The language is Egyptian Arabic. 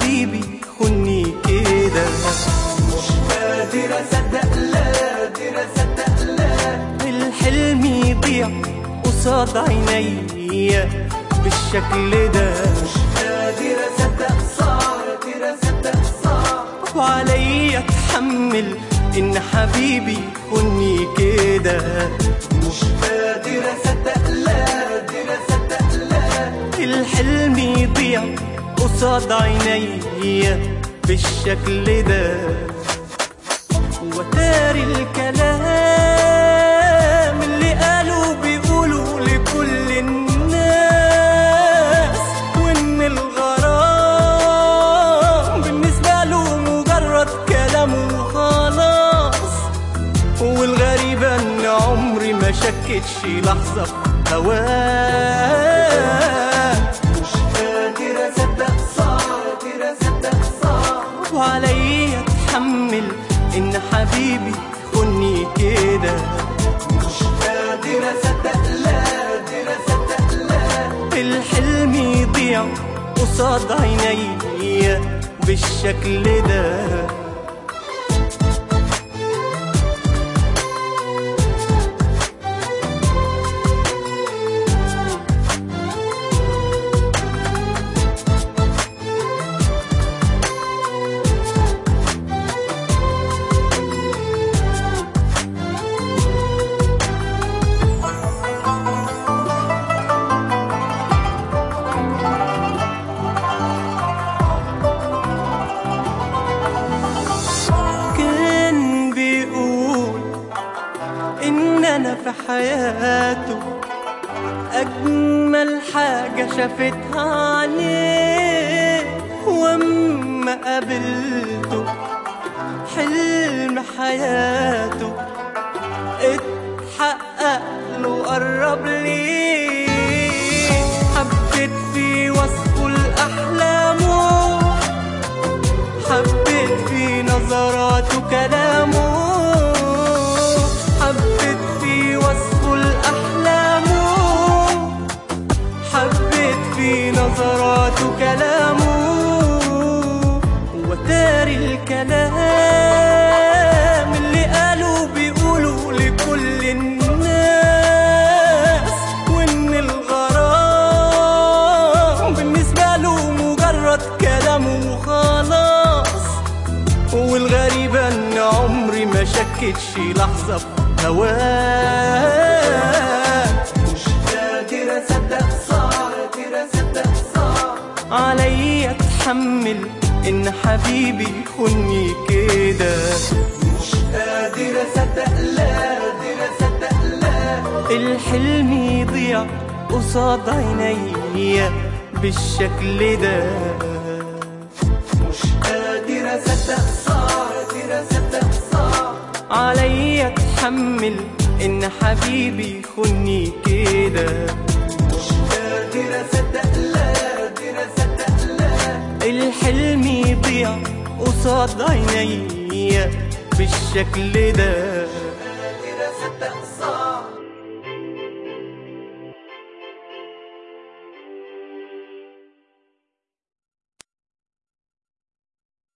حبيبي خني كده مش قادر اصدق لا قادر اصدق لا الحلم يضيع قصاد عينيا بالشكل ده مش قادر اصدق صعب قادر اصدق صعب وعليا اتحمل ان حبيبي خني كده مش قادر اصدق لا قادر اصدق لا الحلم يضيع قصاد عينيا بالشكل ده وتاري الكلام اللي قالوا بيقولوا لكل الناس وان الغرام بالنسبة له مجرد كلام وخلاص والغريبة ان عمري ما شكتش لحظة في هواه مش قادر اصدق صعب قادر اصدق صعب وعليا اتحمل ان حبيبي خني كده مش قادر اصدق لا قادر اصدق لا الحلم يضيع قصاد عينيا بالشكل ده كان بيقول ان انا في حياته اجمل حاجة شافتها عليه واما قابلته حلم حياته اتحقق له قرب ليه حبيت في وصفه لأحلامه حبيت في نظراته كلامه حبيت في وصفه لأحلامه حبيت في نظراته كلامه وتاري الكلام اللي قالوا بيقولوا لكل الناس وان الغرام بالنسبة له مجرد كلام وخلاص والغريبة ان عمري ما شكتش لحظة في هواه مش قادر اصدق صعب قادر اصدق صعب عليا اتحمل ان حبيبي خني كده مش قادر اصدق لا قادر اصدق لا الحلم يضيع قصاد عينيا بالشكل ده مش قادر اصدق صعب قادر اصدق صعب عليا اتحمل ان حبيبي خني كده مش قادر اصدق لا قادر اصدق لا الحلم يضيع قصاد عينيا بالشكل ده